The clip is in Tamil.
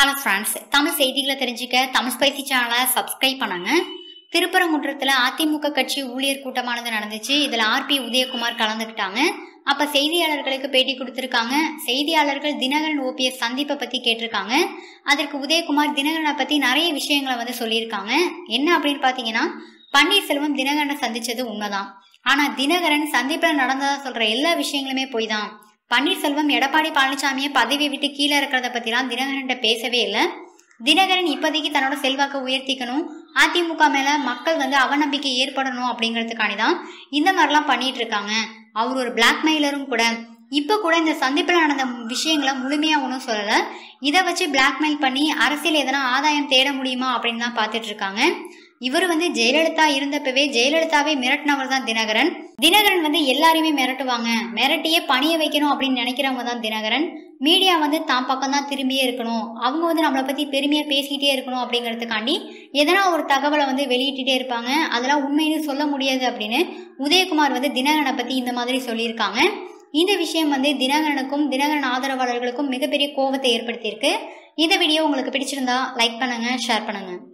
ஹலோ ஃப்ரெண்ட்ஸ் தமிழ் செய்திகளை தெரிஞ்சுக்க தமிழ் ஸ்பைசி சேனலை சப்ஸ்கிரைப் பண்ணுங்க திருப்பரங்குன்றத்தில் அதிமுக கட்சி ஊழியர் கூட்டமானது நடந்துச்சு இதில் ஆர்பி உதயகுமார் கலந்துக்கிட்டாங்க அப்போ செய்தியாளர்களுக்கு பேட்டி கொடுத்துருக்காங்க செய்தியாளர்கள் தினகரன் ஓபிஎஸ் சந்திப்பை பற்றி கேட்டிருக்காங்க அதற்கு உதயகுமார் தினகரனை பற்றி நிறைய விஷயங்களை வந்து சொல்லியிருக்காங்க என்ன அப்படின்னு பார்த்தீங்கன்னா பன்னீர்செல்வம் தினகரனை சந்திச்சது உண்மைதான் ஆனால் தினகரன் சந்திப்பில் நடந்ததா சொல்கிற எல்லா விஷயங்களுமே போய் தான் பன்னீர்செல்வம் எடப்பாடி பழனிசாமியை பதவியை விட்டு கீழே இருக்கிறத பற்றிலாம் தினகரன்ட்ட பேசவே இல்லை தினகரன் இப்போதைக்கு தன்னோட செல்வாக்கை உயர்த்திக்கணும் அதிமுக மேலே மக்கள் வந்து அவநம்பிக்கை ஏற்படணும் அப்படிங்கிறதுக்காண்டி தான் இந்த மாதிரிலாம் பண்ணிட்டு இருக்காங்க அவர் ஒரு பிளாக்மெயிலரும் கூட இப்போ கூட இந்த சந்திப்பில் நடந்த விஷயங்களை முழுமையாக ஒன்றும் சொல்லலை இதை வச்சு பிளாக்மெயில் பண்ணி அரசியல் எதனா ஆதாயம் தேட முடியுமா அப்படின்னு தான் பார்த்துட்டு இருக்காங்க இவர் வந்து ஜெயலலிதா இருந்தப்பவே ஜெயலலிதாவே மிரட்டினவர் தான் தினகரன் தினகரன் வந்து எல்லாரையுமே மிரட்டுவாங்க மிரட்டியே பணிய வைக்கணும் அப்படின்னு நினைக்கிறவங்க தான் தினகரன் மீடியா வந்து தான் பக்கம் தான் திரும்பியே இருக்கணும் அவங்க வந்து நம்மளை பற்றி பெருமையாக பேசிக்கிட்டே இருக்கணும் அப்படிங்கிறதுக்காண்டி எதனா ஒரு தகவலை வந்து வெளியிட்டுட்டே இருப்பாங்க அதெல்லாம் உண்மைன்னு சொல்ல முடியாது அப்படின்னு உதயகுமார் வந்து தினகரனை பற்றி இந்த மாதிரி சொல்லியிருக்காங்க இந்த விஷயம் வந்து தினகரனுக்கும் தினகரன் ஆதரவாளர்களுக்கும் மிகப்பெரிய கோபத்தை ஏற்படுத்தியிருக்கு இந்த வீடியோ உங்களுக்கு பிடிச்சிருந்தா லைக் பண்ணுங்க ஷேர் பண்ணுங்க